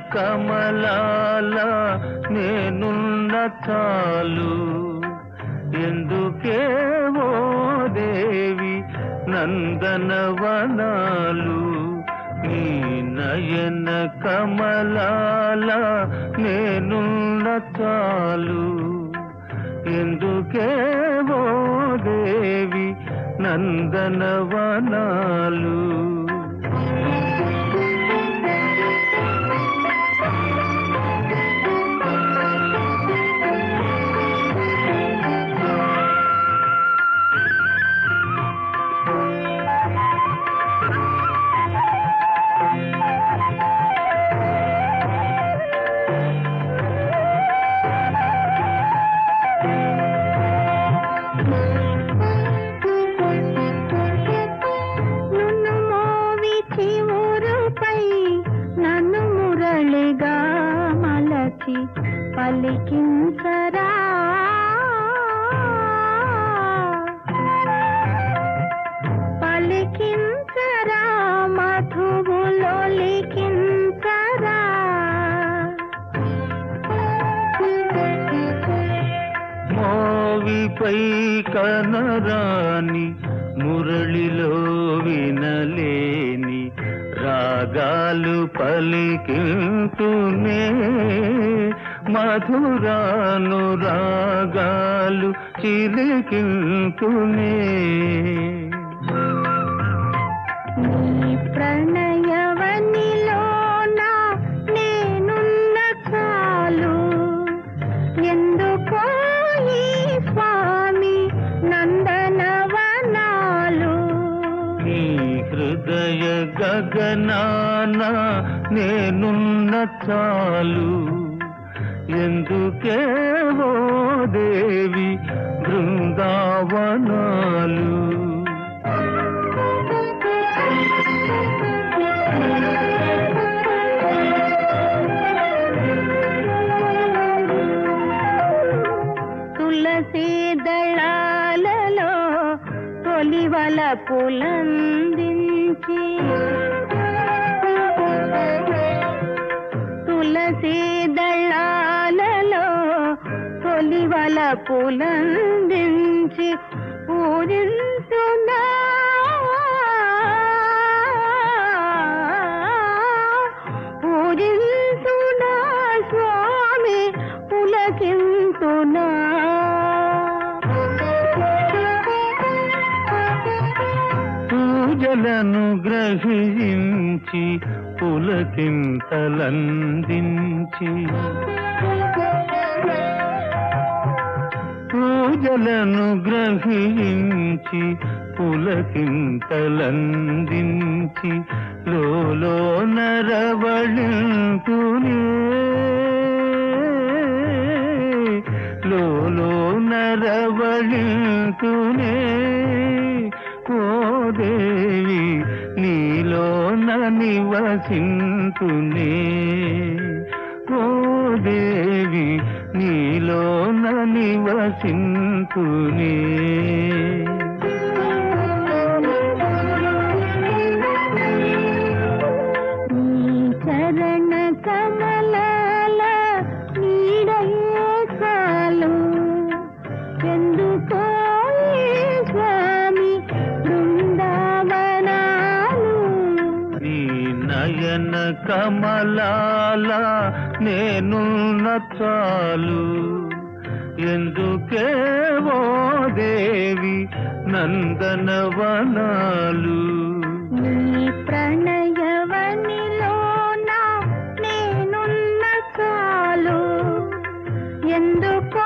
కమలాల నేనున్న చాలు ఎందుకే ఓ దేవి నందనవనాలు నీ నయన కమలాల నేనున్న చాలు ఎందుకే ఓ దేవి నందనవనాలు నన్ను మోవి చివురుపై నన్ను మురళిగా మలచి పలికించరా పలికించరా మధువులో లిఖించరా మోవిపై కనరాని మురళిలో వినలేని రాగాలు పలికింతునే మధురాను రాగాలు చిలికింతునే నీ ప్రణయవనిలోన నేనున్న చాలు ఎందుకో ఈ స్వామి నందనవనాలు నీ హృదయ గగనాన నేనున్న చాలు ఎందుకే ఓ దేవి బృందావనాలు తులసి దళాలలో తొలివల పులందించి తులసి దళాలలో తొలివల పులందించి పూజించునా పూజించునా స్వామి పులకింతునా పూజలను గ్రహించి పులకింతలందించి పూజలను గ్రహించి పులకింతలందించి లోలో నరవళింతునే లోలో నరవళింతునే ఓ దేవి నీలో నివసింతునే ఓ దేవి నీలో నివసింతునే నీ చరణ కమలాల నీడయే చాలు ఎందుకో ఈ స్వామి బృందావనాలు నీ నయన కమలాల నేనున్న చాలు ఎందుకే ఓ దేవి నందనవనాలు నీ ప్రణయవనిలోన నేనున్న చాలు ఎందుకో